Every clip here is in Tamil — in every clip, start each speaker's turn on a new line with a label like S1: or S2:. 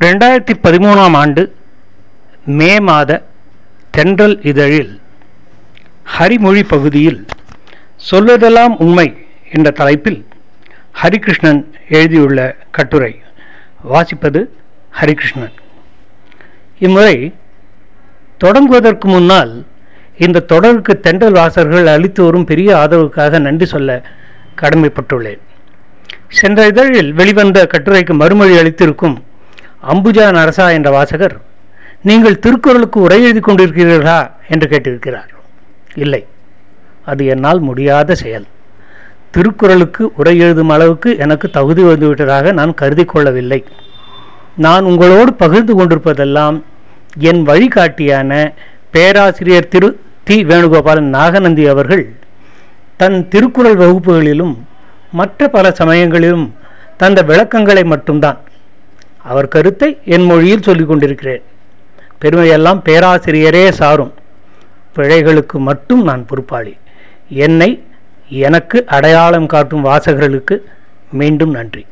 S1: ரெண்டாயிரத்தி பதிமூணாம் ஆண்டு மே மாத தென்றல் இதழில் ஹரிமொழி பகுதியில் சொல்வதெல்லாம் உண்மை என்ற தலைப்பில் ஹரிகிருஷ்ணன் எழுதியுள்ள கட்டுரை வாசிப்பது ஹரிகிருஷ்ணன் இம்முறை தொடங்குவதற்கு முன்னால் இந்த தொடருக்கு தென்றல் வாசகர்கள் அளித்து வரும் பெரிய ஆதரவுக்காக நன்றி சொல்ல கடமைப்பட்டுள்ளேன் சென்ற இதழில் வெளிவந்த கட்டுரைக்கு மறுமொழி அளித்திருக்கும் அம்புஜா நரசா என்ற வாசகர் நீங்கள் திருக்குறளுக்கு உரை எழுதி கொண்டிருக்கிறீர்களா என்று கேட்டிருக்கிறார் இல்லை அது என்னால் முடியாத செயல் திருக்குறளுக்கு உரை எழுதும் அளவுக்கு எனக்கு தகுதி வந்துவிட்டதாக நான் கருதி கொள்ளவில்லை நான் உங்களோடு பகிர்ந்து கொண்டிருப்பதெல்லாம் என் வழிகாட்டியான பேராசிரியர் திரு தி வேணுகோபாலன் நாகநந்தி அவர்கள் தன் திருக்குறள் வகுப்புகளிலும் மற்ற பல சமயங்களிலும் தந்த விளக்கங்களை மட்டும்தான் அவர் கருத்தை என் மொழியில் சொல்லிக் கொண்டிருக்கிறேன் பெருமையெல்லாம் பேராசிரியரே சாரும் பிழைகளுக்கு மட்டும் நான் பொறுப்பாளி என்னை எனக்கு அடையாளம் காட்டும் வாசகர்களுக்கு மீண்டும் நன்றி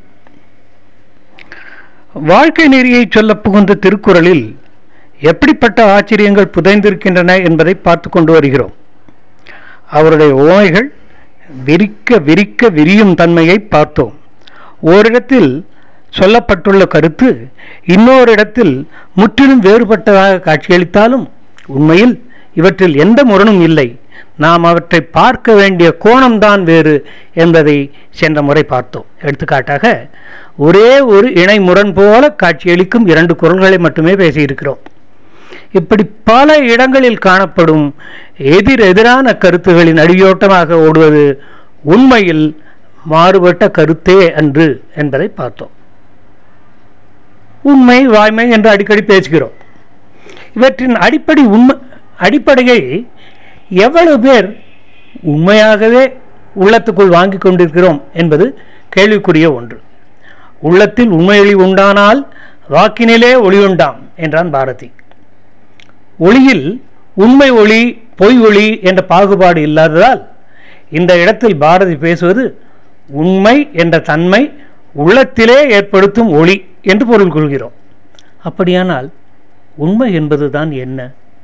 S1: வாழ்க்கை நெறியை சொல்ல புகுந்த திருக்குறளில் எப்படிப்பட்ட ஆச்சரியங்கள் புதைந்திருக்கின்றன என்பதை பார்த்து கொண்டு வருகிறோம் அவருடைய ஓமைகள் விரிக்க விரிக்க விரியும் தன்மையை பார்த்தோம் ஓரிடத்தில் சொல்லப்பட்டுள்ள கருத்து இன்னொரு இடத்தில் முற்றிலும் வேறுபட்டதாக காட்சியளித்தாலும் உண்மையில் இவற்றில் எந்த முரணும் இல்லை நாம் அவற்றை பார்க்க வேண்டிய கோணம்தான் வேறு என்பதை சென்ற முறை பார்த்தோம் எடுத்துக்காட்டாக ஒரே ஒரு இணை முரண் போல காட்சியளிக்கும் இரண்டு குரல்களை மட்டுமே பேசியிருக்கிறோம் இப்படி பல இடங்களில் காணப்படும் எதிர் எதிரான கருத்துகளின் அடியோட்டமாக ஓடுவது உண்மையில் மாறுபட்ட கருத்தே அன்று என்பதை பார்த்தோம் உண்மை வாய்மை என்று அடிக்கடி பேசுகிறோம் இவற்றின் அடிப்படை உண்மை அடிப்படையை எவ்வளவு பேர் உண்மையாகவே உள்ளத்துக்குள் வாங்கி கொண்டிருக்கிறோம் என்பது கேள்விக்குரிய ஒன்று உள்ளத்தில் உண்மையொளி உண்டானால் வாக்கினிலே ஒளி உண்டாம் என்றான் பாரதி ஒளியில் உண்மை ஒளி பொய் ஒளி என்ற பாகுபாடு இல்லாததால் இந்த இடத்தில் பாரதி பேசுவது உண்மை என்ற தன்மை உள்ளத்திலே ஏற்படுத்தும் ஒளி என்று பொருள் கொள்கிறோம் அப்படியானால் உண்மை என்பதுதான் என்ன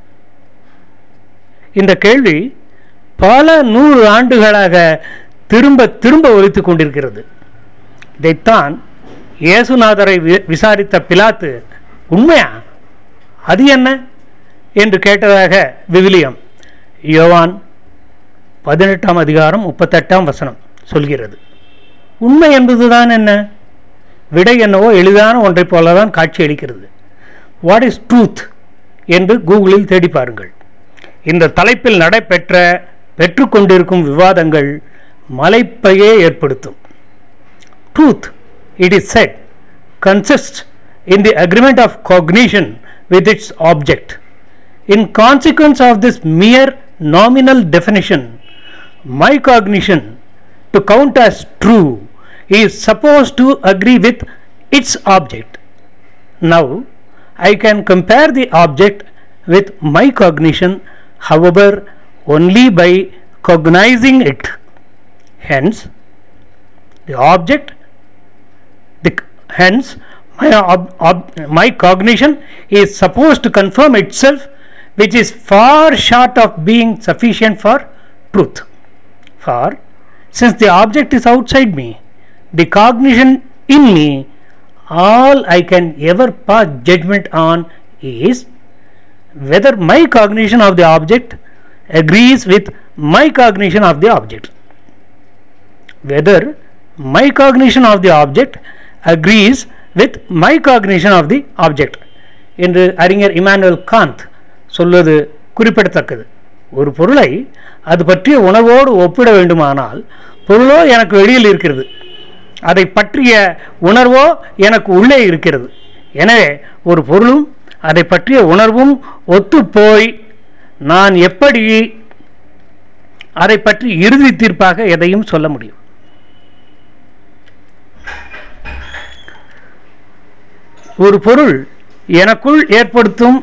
S1: இந்த கேள்வி பல நூறு ஆண்டுகளாக திரும்ப திரும்ப ஒலித்துக் கொண்டிருக்கிறது இதைத்தான் இயேசுநாதரை விசாரித்த பிலாத்து உண்மையா அது என்ன என்று கேட்டதாக விவிலியம் யோவான் பதினெட்டாம் அதிகாரம் முப்பத்தெட்டாம் வசனம் சொல்கிறது உண்மை என்பதுதான் என்ன விடை என்னவோ எளிதான ஒன்றை போலதான் காட்சி அளிக்கிறது வாட் இஸ் ட்ரூத் என்று கூகுளில் தேடி பாருங்கள் இந்த தலைப்பில் நடைபெற்ற பெற்றுக்கொண்டிருக்கும் விவாதங்கள் மலைப்பையே ஏற்படுத்தும் truth it is said consist in the agreement of cognition with its object. In consequence of this mere nominal definition, my cognition to count as true is supposed to agree with its object. Now, I can compare the object with my cognition, however, only by cognizing it. Hence, the object, the, hence, my, ob, ob, my cognition is supposed to confirm itself which is far short of being sufficient for truth for since the object is outside me the cognition in me all i can ever pass judgment on is whether my cognition of the object agrees with my cognition of the object whether my cognition of the object agrees with my cognition of the object என்று அறிஞர் இமானுவல் காந்த் சொல்வது குறிப்பிடத்தக்கது ஒரு பொருளை அது பற்றிய உணர்வோடு ஒப்பிட வேண்டுமானால் பொருளோ எனக்கு வெளியில் இருக்கிறது அதை பற்றிய உணர்வோ எனக்கு உள்ளே இருக்கிறது எனவே ஒரு பொருளும் அதை பற்றிய உணர்வும் ஒத்துப்போய் நான் எப்படி அதை பற்றி இறுதி தீர்ப்பாக எதையும் சொல்ல முடியும் ஒரு பொருள் எனக்குள் ஏற்படுத்தும்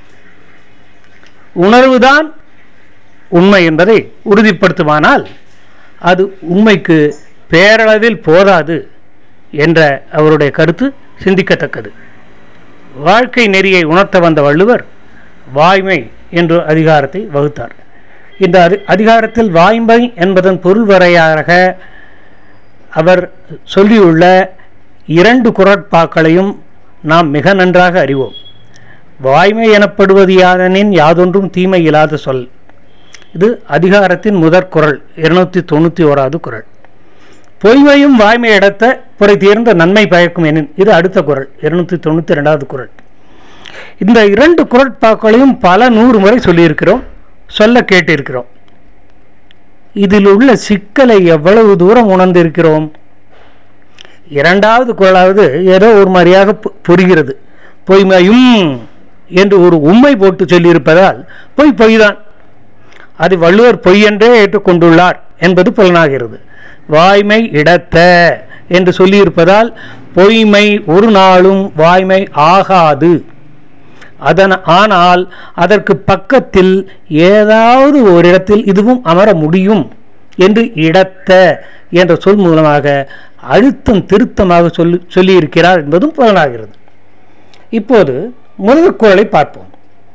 S1: உணர்வுதான் உண்மை என்பதை உறுதிப்படுத்துமானால் அது உண்மைக்கு பேரளவில் போதாது என்ற அவருடைய கருத்து சிந்திக்கத்தக்கது வாழ்க்கை நெறியை உணர்த்த வந்த வள்ளுவர் வாய்மை என்ற அதிகாரத்தை வகுத்தார் இந்த அதி அதிகாரத்தில் வாய்மை என்பதன் பொருள் வரையாக அவர் சொல்லியுள்ள இரண்டு குரட்பாக்களையும் நாம் மிக நன்றாக அறிவோம் வாய்மை எனப்படுவது யாதெனின் யாதொன்றும் தீமை இல்லாத சொல் இது அதிகாரத்தின் முதற் குரல் இருநூத்தி தொண்ணூற்றி ஓராவது குரல் பொய்மையும் வாய்மை இடத்த புரை தீர்ந்த நன்மை பயக்கும் எனின் இது அடுத்த குரல் இருநூத்தி தொண்ணூற்றி ரெண்டாவது குரல் இந்த இரண்டு குரட்பாக்களையும் பல நூறு முறை சொல்லியிருக்கிறோம் சொல்ல கேட்டிருக்கிறோம் இதில் உள்ள சிக்கலை எவ்வளவு தூரம் உணர்ந்திருக்கிறோம் இரண்டாவது குரலாவது ஏதோ ஒரு மாதிரியாக பு- புரிகிறது பொய்மையும் என்று ஒரு உண்மை போட்டு சொல்லியிருப்பதால் பொய் பொய்தான் அது வள்ளுவர் பொய் என்றே ஏற்றுக்கொண்டுள்ளார் என்பது புலனாகிறது வாய்மை இடத்த என்று சொல்லியிருப்பதால் பொய்மை ஒரு நாளும் வாய்மை ஆகாது அதன் ஆனால் அதற்கு பக்கத்தில் ஏதாவது ஒரு இடத்தில் இதுவும் அமர முடியும் என்று இடத்த என்ற சொல் மூலமாக அழுத்தம் திருத்தமாக சொல்லி சொல்லியிருக்கிறார் என்பதும் புலனாகிறது இப்போது முதல் குரலை பார்ப்போம்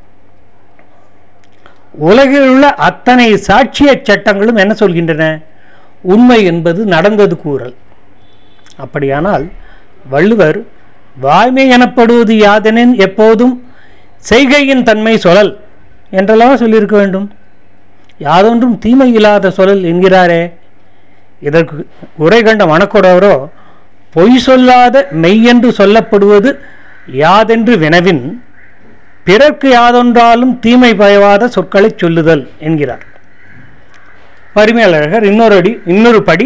S1: உலகில் உள்ள அத்தனை சாட்சிய சட்டங்களும் என்ன சொல்கின்றன உண்மை என்பது நடந்தது கூறல் அப்படியானால் வள்ளுவர் வாய்மை எனப்படுவது யாதெனின் எப்போதும் செய்கையின் தன்மை சொல்லல் என்றெல்லாம் சொல்லியிருக்க வேண்டும் யாதொன்றும் தீமை இல்லாத சொல்லல் என்கிறாரே இதற்கு உரை கண்ட மணக்கொடவரோ பொய் சொல்லாத மெய்யென்று சொல்லப்படுவது யாதென்று வினவின் பிறர்க்கு யாதொன்றாலும் தீமை பயவாத சொற்களைச் சொல்லுதல் என்கிறார் பரிமேலழகர் இன்னொரு அடி இன்னொரு படி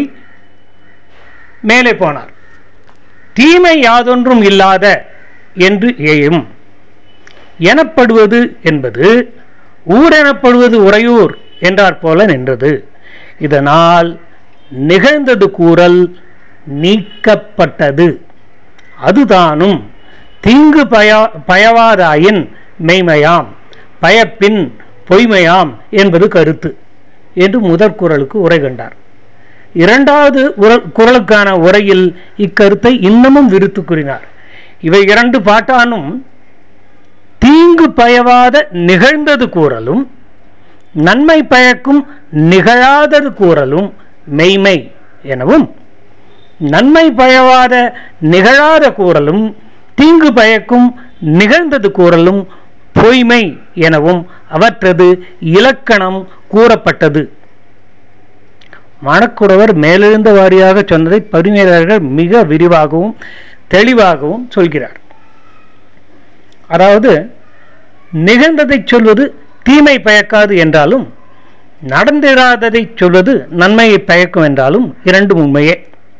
S1: மேலே போனார் தீமை யாதொன்றும் இல்லாத என்று ஏயும் எனப்படுவது என்பது ஊர் எனப்படுவது உறையூர் என்றார் போல நின்றது இதனால் நிகழ்ந்தது கூறல் நீக்கப்பட்டது அதுதானும் தீங்கு பய பயவாதாயின் மெய்மையாம் பயப்பின் பொய்மையாம் என்பது கருத்து என்று முதற் குறளுக்கு உரை கண்டார் இரண்டாவது உர- குறளுக்கான உரையில் இக்கருத்தை இன்னமும் விருத்து கூறினார் இவை இரண்டு பாட்டானும் தீங்கு பயவாத நிகழ்ந்தது கூறலும் நன்மை பயக்கும் நிகழாதது கூறலும் மெய்மை எனவும் நன்மை பயவாத நிகழாத கூறலும் தீங்கு பயக்கும் நிகழ்ந்தது கூறலும் பொய்மை எனவும் அவற்றது இலக்கணம் கூறப்பட்டது மணக்குடவர் மேலெழுந்த வாரியாக சொன்னதை பரிமேலர்கள் மிக விரிவாகவும் தெளிவாகவும் சொல்கிறார் அதாவது நிகழ்ந்ததை சொல்வது தீமை பயக்காது என்றாலும் நடந்திராததை சொல்வது நன்மையை பயக்கும் என்றாலும் இரண்டும் உண்மையே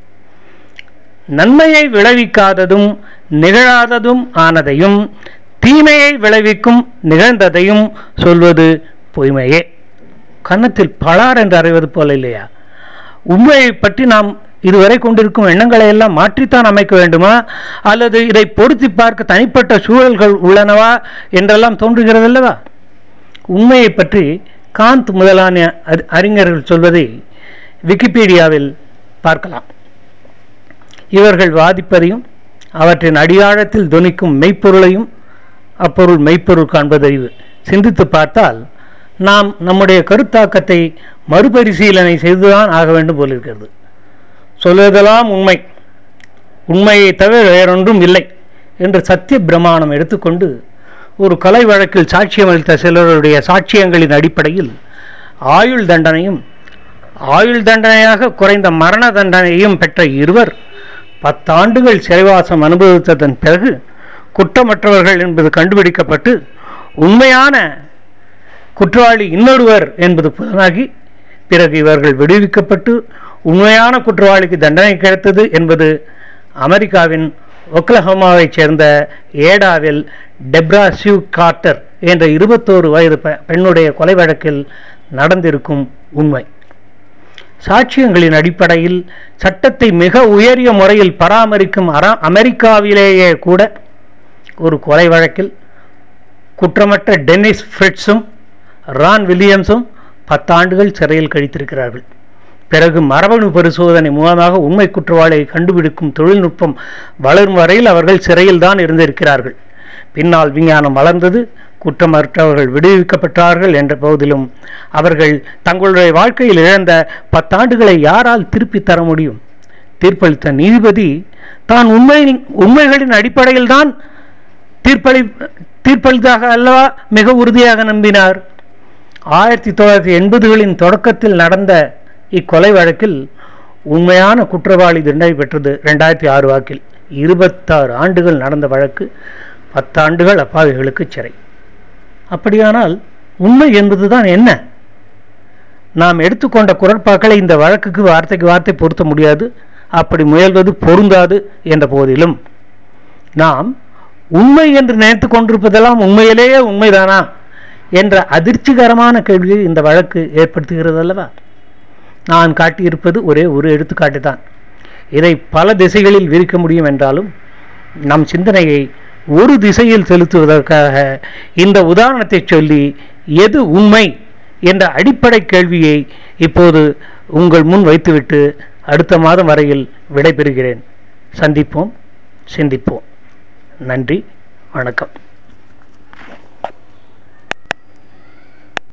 S1: நன்மையை விளைவிக்காததும் நிகழாததும் ஆனதையும் தீமையை விளைவிக்கும் நிகழ்ந்ததையும் சொல்வது பொய்மையே கன்னத்தில் பலார் என்று அறைவது போல இல்லையா உண்மையை பற்றி நாம் இதுவரை கொண்டிருக்கும் எண்ணங்களை எல்லாம் மாற்றித்தான் அமைக்க வேண்டுமா அல்லது இதை பொருத்தி பார்க்க தனிப்பட்ட சூழல்கள் உள்ளனவா என்றெல்லாம் தோன்றுகிறது அல்லவா உண்மையை பற்றி காந்த் முதலான அறி- அறிஞர்கள் சொல்வதை விக்கிபீடியாவில் பார்க்கலாம் இவர்கள் வாதிப்பதையும் அவற்றின் அடியாழத்தில் தொனிக்கும் மெய்ப்பொருளையும் அப்பொருள் மெய்ப்பொருள் காண்பதறிவு சிந்தித்து பார்த்தால் நாம் நம்முடைய கருத்தாக்கத்தை மறுபரிசீலனை செய்துதான் ஆக வேண்டும் போலிருக்கிறது சொல்வதெல்லாம் உண்மை உண்மையை தவிர வேறொன்றும் இல்லை என்று சத்திய பிரமாணம் எடுத்துக்கொண்டு ஒரு கொலை வழக்கில் சாட்சியம் அளித்த சிலருடைய சாட்சியங்களின் அடிப்படையில் ஆயுள் தண்டனையும் ஆயுள் தண்டனையாக குறைந்த மரண தண்டனையும் பெற்ற இருவர் பத்தாண்டுகள் சிறைவாசம் அனுபவித்ததன் பிறகு குற்றமற்றவர்கள் என்பது கண்டுபிடிக்கப்பட்டு உண்மையான குற்றவாளி இன்னொருவர் என்பது புலனாகி பிறகு இவர்கள் விடுவிக்கப்பட்டு உண்மையான குற்றவாளிக்கு தண்டனை கிடைத்தது என்பது அமெரிக்காவின் ஒக்லஹோமாவைச் சேர்ந்த ஏடாவில் டெப்ரா சிவ் கார்ட்டர் என்ற இருபத்தோரு வயது பெ- பெண்ணுடைய கொலை வழக்கில் நடந்திருக்கும் உண்மை சாட்சியங்களின் அடிப்படையில் சட்டத்தை மிக உயரிய முறையில் பராமரிக்கும் அரா அமெரிக்காவிலேயே கூட ஒரு கொலை வழக்கில் குற்றமற்ற டென்னிஸ் ஃப்ரிட்ஸும் ரான் வில்லியம்ஸும் பத்தாண்டுகள் சிறையில் கழித்திருக்கிறார்கள் பிறகு மரபணு பரிசோதனை மூலமாக உண்மை குற்றவாளியை கண்டுபிடிக்கும் தொழில்நுட்பம் வளரும் வரையில் அவர்கள் சிறையில் தான் இருந்திருக்கிறார்கள் பின்னால் விஞ்ஞானம் வளர்ந்தது குற்றமற்றவர்கள் விடுவிக்கப்பட்டார்கள் என்ற போதிலும் அவர்கள் தங்களுடைய வாழ்க்கையில் இழந்த பத்தாண்டுகளை யாரால் திருப்பி தர முடியும் தீர்ப்பளித்த நீதிபதி தான் உண்மை உண்மைகளின் அடிப்படையில் தான் தீர்ப்பளி தீர்ப்பளித்தாக அல்லவா மிக உறுதியாக நம்பினார் ஆயிரத்தி தொள்ளாயிரத்தி எண்பதுகளின் தொடக்கத்தில் நடந்த இக்கொலை வழக்கில் உண்மையான குற்றவாளி தண்டனை பெற்றது ரெண்டாயிரத்தி ஆறு வாக்கில் இருபத்தாறு ஆண்டுகள் நடந்த வழக்கு பத்தாண்டுகள் அப்பாவிகளுக்கு சிறை அப்படியானால் உண்மை என்பதுதான் என்ன நாம் எடுத்துக்கொண்ட குரட்பாக்களை இந்த வழக்குக்கு வார்த்தைக்கு வார்த்தை பொருத்த முடியாது அப்படி முயல்வது பொருந்தாது என்ற போதிலும் நாம் உண்மை என்று நினைத்து கொண்டிருப்பதெல்லாம் உண்மையிலேயே உண்மைதானா என்ற அதிர்ச்சிகரமான கேள்வியை இந்த வழக்கு ஏற்படுத்துகிறது அல்லவா நான் காட்டியிருப்பது ஒரே ஒரு எடுத்துக்காட்டு தான் இதை பல திசைகளில் விரிக்க முடியும் என்றாலும் நம் சிந்தனையை ஒரு திசையில் செலுத்துவதற்காக இந்த உதாரணத்தை சொல்லி எது உண்மை என்ற அடிப்படை கேள்வியை இப்போது உங்கள் முன் வைத்துவிட்டு அடுத்த மாதம் வரையில் விடைபெறுகிறேன் சந்திப்போம் சிந்திப்போம் நன்றி வணக்கம்